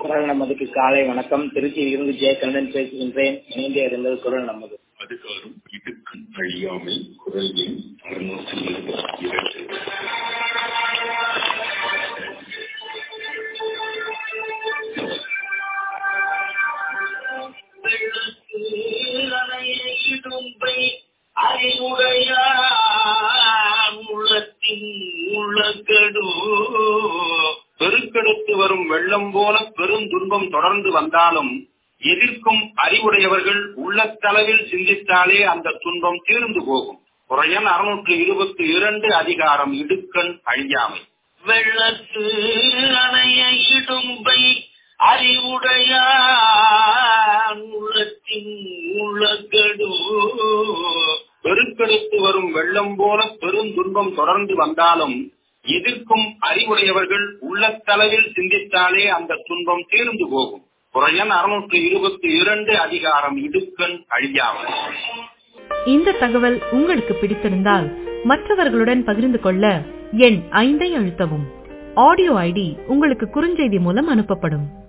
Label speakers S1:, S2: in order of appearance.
S1: குரல் நமதுக்கு காலை வணக்கம் திருச்சியில் இருந்து ஜெயகண்ணன் பேசுகின்றேன் இணைந்தே இருந்தது குரல் நமது
S2: அதிகாரம் இடுக்கண் அழியாமை குரல் எண் அறுநூற்றி இருபத்தி இரண்டு
S3: இடும்பை அறிவுடைய உள்ளத்தின் உள்ளக்கடு பெருக்கெடுத்து வரும் வெள்ளம் போல பெருந்துன்பம் தொடர்ந்து வந்தாலும் எதிர்க்கும் அறிவுடையவர்கள் உள்ளத்தளவில் சிந்தித்தாலே அந்த துன்பம் தீர்ந்து போகும் குறையன் அறுநூற்று இருபத்தி இரண்டு அதிகாரம் இடுக்கண் அழியாமை வெள்ளத்து அணைய இடும்பை அறிவுடைய உள்ளத்தின் உள்ளக்கடு பெருக்கெடுத்து வரும் வெள்ளம் போல பெருந்துன்பம் தொடர்ந்து வந்தாலும் எதிர்க்கும் அறிவுடையவர்கள் உள்ளத்தளவில் சிந்தித்தாலே அந்த துன்பம் தீர்ந்து போகும் குறையன் அறுநூற்று இருபத்தி இரண்டு அதிகாரம் இடுக்கண் அழியாமல்
S4: இந்த தகவல் உங்களுக்கு பிடித்திருந்தால் மற்றவர்களுடன் பகிர்ந்து கொள்ள எண் ஐந்தை அழுத்தவும் ஆடியோ ஐடி உங்களுக்கு குறுஞ்செய்தி மூலம் அனுப்பப்படும்